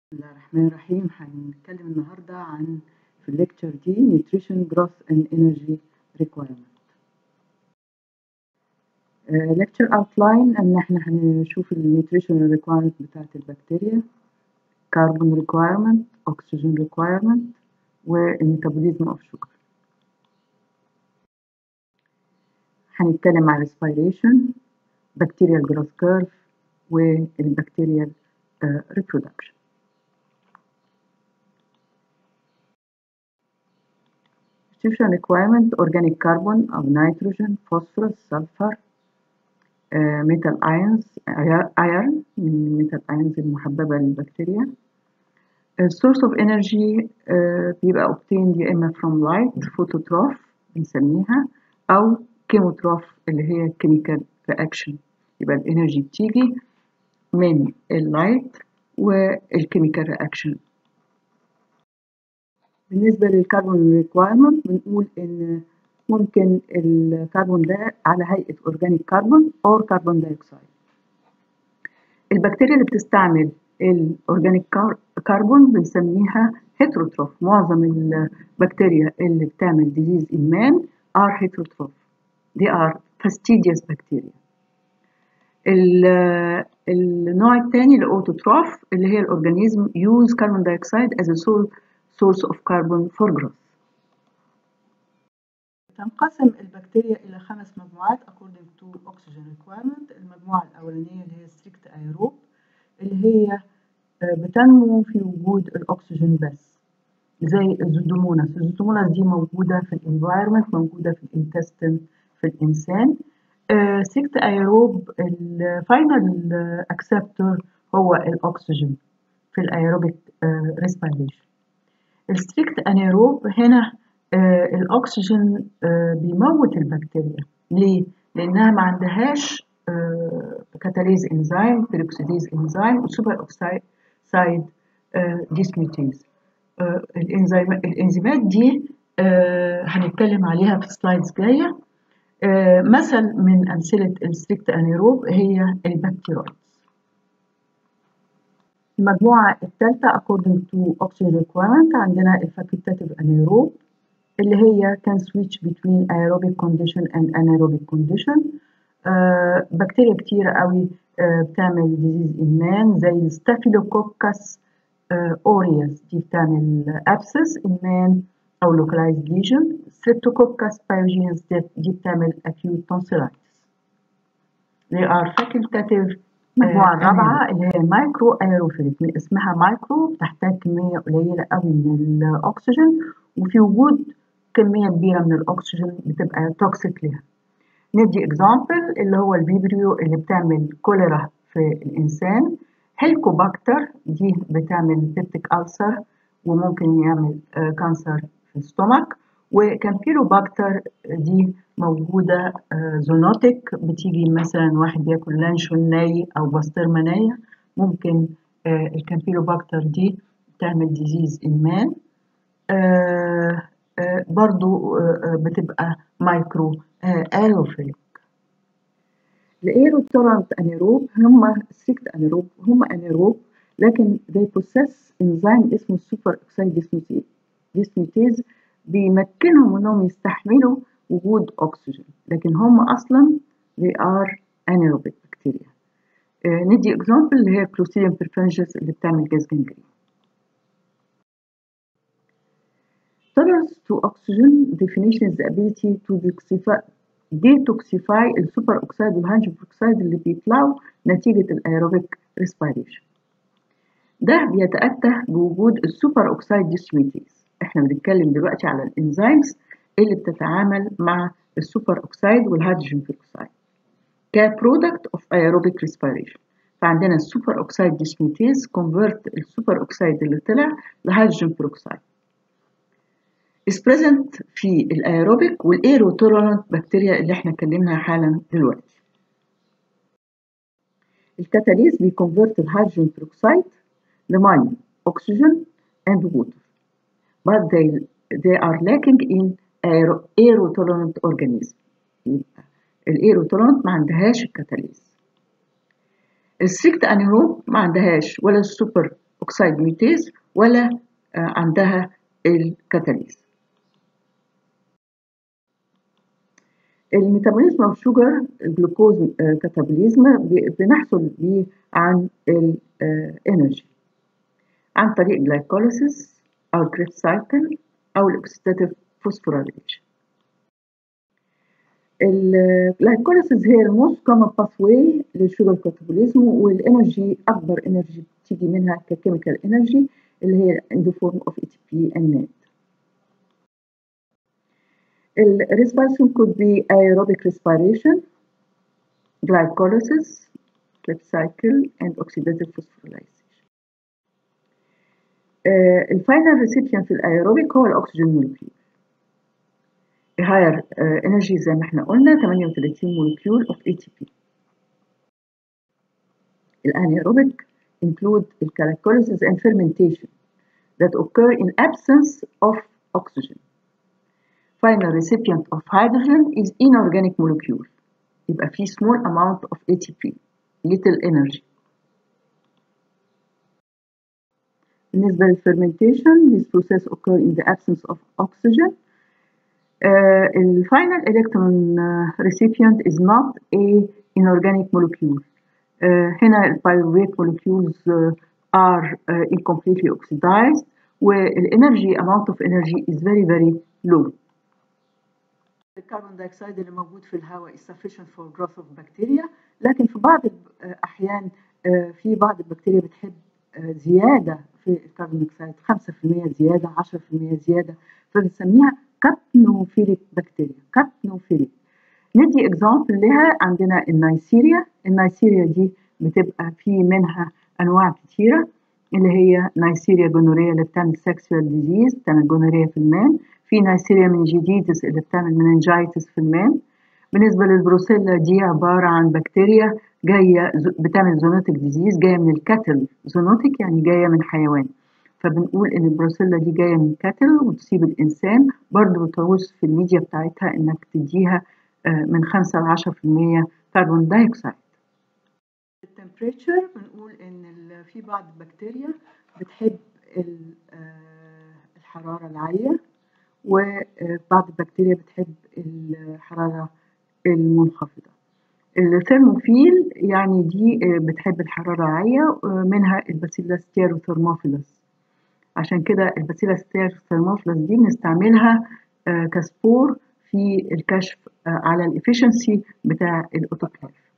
بسم الله الرحمن الرحيم هنتكلم النهاردة عن في الليكتشر دي Nutrition Growth and Energy Requirement ليكتشر اوتلاين ان احنا هنشوف النيوتريشن ريكويرمنت بتاعت البكتيريا كاربون ريكويرمنت اكسجين ريكويرمنت والميتابوليزم اوف شوجر هنتكلم عن respiration bacterial growth curve والبكتيريال reproduction nutrition requirement organic carbon أو nitrogen phosphorus sulfur uh, metal ions iron من metal ions المحببة للبكتيريا uh, source of energy uh, بيبقى obtained يا إما from light phototroph بنسميها أو chemotroph اللي هي chemical reaction يبقى الانرجي بتيجي من اللايت والكيميكال رياكشن بالنسبة للكربون ريكوايرمنت بنقول إن ممكن الكربون ده على هيئة أورجانيك كربون أو كربون دايوكسيد البكتيريا اللي بتستعمل الأورجانيك كربون بنسميها هيتروتروف معظم البكتيريا اللي بتعمل ديزيز إدمان are heterotroph they are fastidious bacteria النوع الثاني الاوتوتروف اللي هي الاورجانيزم use carbon dioxide as a source of carbon for growth تنقسم البكتيريا إلى خمس مجموعات according to oxygen requirement المجموعة الأولانية اللي هي strict aerobe اللي هي بتنمو في وجود الأكسجين بس زي الزودوموناس الزودوموناس دي موجودة في الانفايرمنت موجودة في الانتستين في الإنسان سيكت ايروب الفاينل اكسبتور هو الاكسجين في الايروبيك ريسبيريشن الستريكت انيروب هنا الاكسجين بيموت البكتيريا ليه لانها ما عندهاش كاتاليز انزيم بيروكسيديز انزيم وسوبر اوكسايد سايد ديسميتيز الانزيم الانزيمات دي هنتكلم عليها في سلايدز جايه آه مثل من أمثلة الستريكت أنيروب هي البكتيرويدز المجموعة الثالثة according to oxygen requirement عندنا الفاكولتاتيف أنيروب اللي هي can switch between aerobic condition and anaerobic condition آه بكتيريا كتيرة قوي آه بتعمل ديزيز إدمان زي الستافيلوكوكس أوريوس دي بتعمل abscess إدمان أو localized lesion streptococcus pyogenes دي بتعمل acute tonsillitis they are facultative المجموعة الرابعة اللي هي مايكرو ايروفيليك من اسمها مايكرو بتحتاج كمية قليلة قوي من الأكسجين وفي وجود كمية كبيرة من الأكسجين بتبقى توكسيك ليها ندي اكزامبل اللي هو الفيبريو اللي بتعمل كوليرا في الإنسان هيلكوباكتر دي بتعمل بيبتيك ألسر وممكن يعمل كانسر في الستومك وكامبيلوباكتر دي موجودة زونوتيك بتيجي مثلا واحد بياكل لانشون ني أو بسطرمة نية ممكن الكامبيلوباكتر دي تعمل ديزيز إدمان برضو بتبقى مايكرو ايروفيليك الايرو تولرانت انيروب هم سيكت انيروب هم انيروب لكن they possess enzyme اسمه السوبر اوكسيد ديسميتيز بيمكنهم انهم يستحملوا وجود اكسجين لكن هم اصلا they are anaerobic bacteria آه ندي اكزامبل اللي هي كلوستيديوم بيرفنجس اللي بتعمل جاز جنجرين tolerance to oxygen definition is the ability to detoxify detoxify السوبر اوكسيد والهيدروجين اوكسيد اللي بيطلعوا نتيجه الايروبيك ريسبيريشن ده بيتأتى بوجود السوبر اوكسيد ديسميتيز احنا بنتكلم دلوقتي على الانزيمز اللي بتتعامل مع السوبر اوكسيد والهيدروجين بيروكسيد كبرودكت اوف ايروبيك ريسبيريشن فعندنا السوبر اوكسيد ديسميتيز كونفرت السوبر اوكسيد اللي طلع لهيدروجين بيروكسيد is present في الايروبيك والايرو تولرانت بكتيريا اللي احنا اتكلمنا حالا دلوقتي الكاتاليز بيكونفرت الهيدروجين بيروكسيد لميه oxygen and water but they, they are lacking in aero, aerotolerant organism يبقى الايروتولرانت ما عندهاش الكاتاليز الستريكت انيروب ما عندهاش ولا السوبر اوكسيد ميوتيز ولا عندها الكاتاليز الميتابوليزم اوف شوجر الجلوكوز كاتابوليزم بنحصل بيه عن الانرجي عن طريق جلايكوليسيس او الكريبس سايكل او الاكسيداتيف فوسفوريليشن الجلايكوليسيس هي الموست كومن باث واي للشوجر كاتابوليزم والانرجي اكبر انرجي بتيجي منها ككيميكال انرجي اللي هي in the form of ATP and NAD. Respiration could be aerobic respiration, glycolysis, Krebs cycle, and oxidative phosphorylation. Uh, الفاينل recipient في الايروبيك هو الاكسجين مولكيول. higher uh, energy زي ما احنا قلنا 38 مولكيول of ATP. الانيروبيك include glycolysis and fermentation that occur in absence of oxygen. Final recipient of hydrogen is inorganic molecule. يبقى في small amount of ATP, little energy. بالنسبة للfermentation, this process occur in the absence of oxygen. Uh, the final electron uh, recipient is not a inorganic molecule. Uh, هنا pyruvate molecules uh, are uh, incompletely oxidized والenergy amount of energy is very very low. الكربون دايوكسيد اللي موجود في الهواء is sufficient for growth of bacteria لكن في بعض الأحيان في بعض البكتيريا بتحب زيادة في الكربون دايوكسيد 5% زيادة 10% زيادة فبنسميها كابنوفيليك بكتيريا كابنوفيليك ندي اكزامبل لها عندنا النيسيريا النيسيريا دي بتبقى في منها انواع كتيره اللي هي نيسيريا جونوريا اللي بتعمل سكسوال ديزيز بتعمل جونوريا في المان في نيسيريا منجيديتس اللي بتعمل مننجايتس في المان بالنسبه للبروسيلا دي عباره عن بكتيريا جايه بتعمل زونوتيك ديزيز جايه من الكاتل زونوتيك يعني جايه من حيوان فبنقول ان البروسيلا دي جايه من كاتل وتصيب الانسان برضو بتعوز في الميديا بتاعتها انك تديها من 5 ل 10% كربون دايوكسيد التمبريتشر بنقول ان في بعض البكتيريا بتحب الحراره العاليه وبعض البكتيريا بتحب الحراره المنخفضه الثيرموفيل يعني دي بتحب الحراره العاليه منها الباسيلا ستيروثرموفيلس عشان كده الباسيلا ستيروثرموفيلس دي بنستعملها كسبور في الكشف على الافشنسي بتاع الاوتوكلاف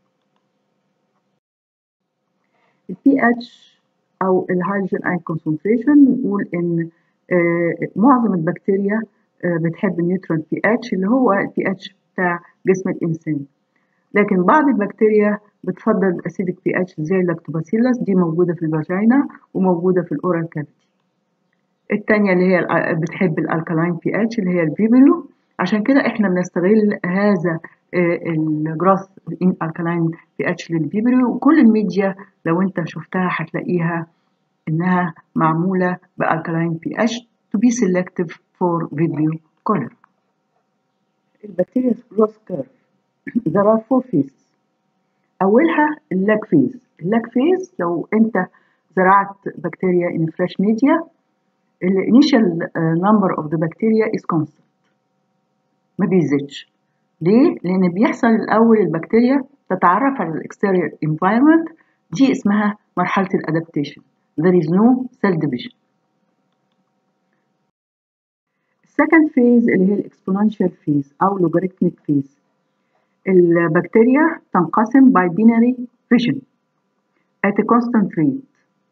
البي اتش او الهيدروجين ايون كونسنتريشن بنقول ان معظم البكتيريا بتحب النيوترال بي اتش اللي هو البي اتش بتاع جسم الانسان لكن بعض البكتيريا بتفضل الاسيدك بي اتش زي اللاكتوباسيلس دي موجوده في الفاجينا وموجوده في الاورال كافيتي الثانيه اللي هي بتحب الالكالاين بي اتش اللي هي البيبلو عشان كده احنا بنستغل هذا الجراث الكالاين بي اتش للبيبري وكل الميديا لو انت شفتها هتلاقيها انها معموله بالكالاين بي اتش to be selective for video color. البكتيريا growth curve there are four phases اولها اللاج فيز اللاج فيز لو انت زرعت بكتيريا in fresh media the initial number of the bacteria is constant ما بيزيدش ليه؟ لأن بيحصل الأول البكتيريا تتعرف على الاكستيريور environment دي اسمها مرحلة الادابتيشن there is no cell division second phase اللي هي الاكسبوننشال phase أو logarithmic phase البكتيريا تنقسم by binary fission at a constant rate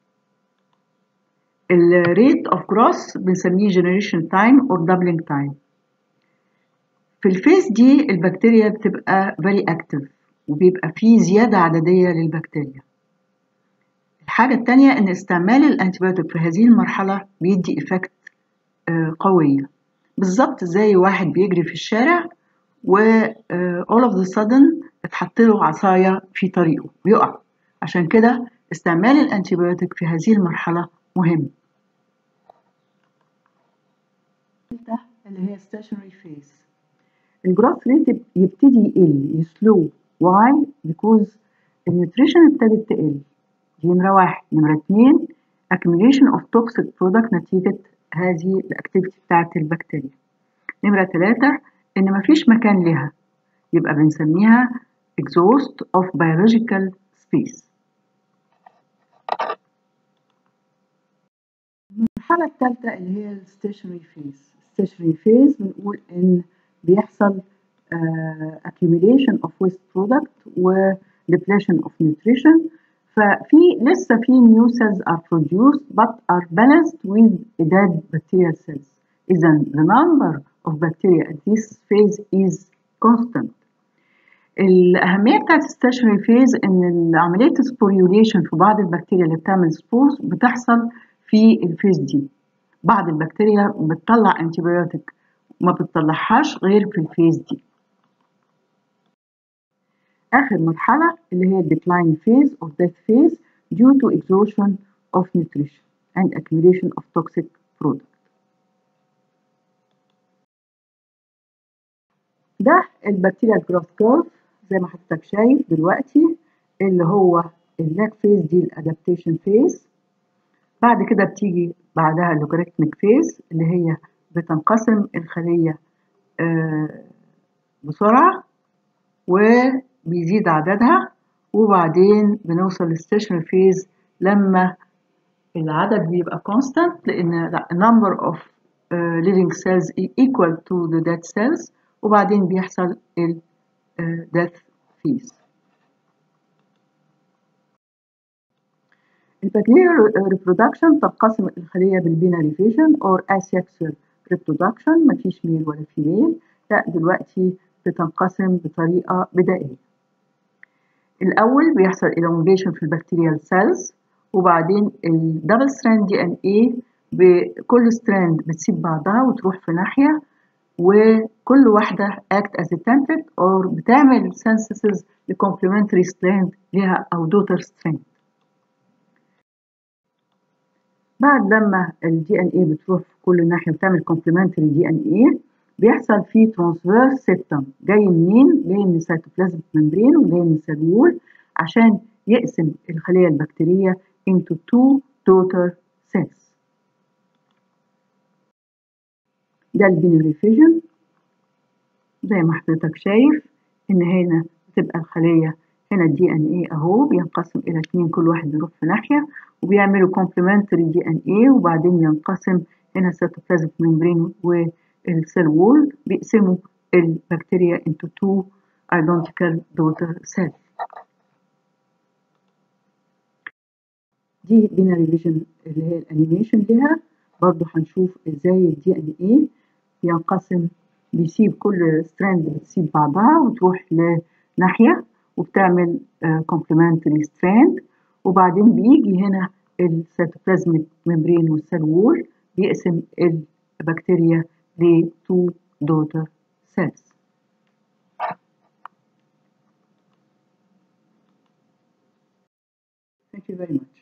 ال rate of growth بنسميه generation time or doubling time في الفيز دي البكتيريا بتبقى very active وبيبقى فيه زيادة عددية للبكتيريا الحاجة التانية إن استعمال الأنتيبيوتيك في هذه المرحلة بيدي إفكت قوية بالظبط زي واحد بيجري في الشارع و all of the sudden اتحط له عصاية في طريقه بيقع عشان كده استعمال الأنتيبيوتيك في هذه المرحلة مهم اللي هي stationary phase الجروث ريت يبتدي يقل يسلو واي بيكوز النيوتريشن ابتدت تقل دي نمرة واحد نمرة اتنين accumulation of toxic product نتيجة هذه الاكتيفيتي بتاعت البكتيريا نمرة ثلاثة إن مفيش مكان لها يبقى بنسميها exhaust of biological space المرحلة الثالثة اللي هي الستيشنري فيز الستيشنري فيز بنقول إن بيحصل uh, accumulation of waste product و depletion of nutrition ففي لسه في new cells are produced but are balanced with dead bacterial cells إذا the number of bacteria at this phase is constant الأهمية بتاعت الستاشنري فيز إن عملية السبوريوليشن في بعض البكتيريا اللي بتعمل سبورز بتحصل في الفيز دي بعض البكتيريا بتطلع انتيبيوتيك ما بتطلعهاش غير في الفيز دي آخر مرحلة اللي هي decline phase or death phase due to exhaustion of nutrition and accumulation of toxic product. ده البكتيريا جروث كيرف زي ما حضرتك شايف دلوقتي اللي هو اللاك فيز دي الادابتيشن فيز بعد كده بتيجي بعدها اللوغاريتميك فيز اللي هي بتنقسم الخلية آه بسرعة وبيزيد عددها وبعدين بنوصل للستيشنري فيز لما العدد بيبقى constant لأن number of uh, living cells equal to the dead cells وبعدين بيحصل ال uh, death phase. البكتيريا reproduction تنقسم الخلية بالبيناري فيجن or asexual reproduction مفيش ميل ولا فيميل لا دلوقتي بتنقسم بطريقة بدائية الأول بيحصل elongation في البكتيريال سيلز وبعدين الدبل ستراند دي ان ايه بكل ستراند بتسيب بعضها وتروح في ناحية وكل واحدة act as a template or بتعمل synthesis لcomplementary strand ليها أو daughter strand بعد لما الدي ان ايه بتروح في كل ناحية وتعمل complementary دي ان ايه بيحصل فيه ترانسفيرس سيبتم جاي منين؟ جاي من السيتوبلازم ممبرين وجاي من السلول عشان يقسم الخلية البكتيرية into two daughter cells ده البينري فيجن زي ما حضرتك شايف ان هنا بتبقى الخلية هنا الدي ان ايه اهو بينقسم الى اتنين كل واحد بيروح في ناحية وبيعملوا كومبلمنتري دي ان ايه وبعدين ينقسم هنا السيتوبلازم ممبرين والسيل وول بيقسموا البكتيريا into two identical daughter cells دي بيناري فيجن اللي هي الانيميشن ليها برضو هنشوف ازاي الدي ان ايه بينقسم بيسيب كل ستراند بتسيب بعضها وتروح لناحية وبتعمل كومبلمنتري ستراند وبعدين بيجي هنا السيتوبلازميك ممبرين والسيل وول بيقسم البكتيريا ل two daughter cells Thank you very much.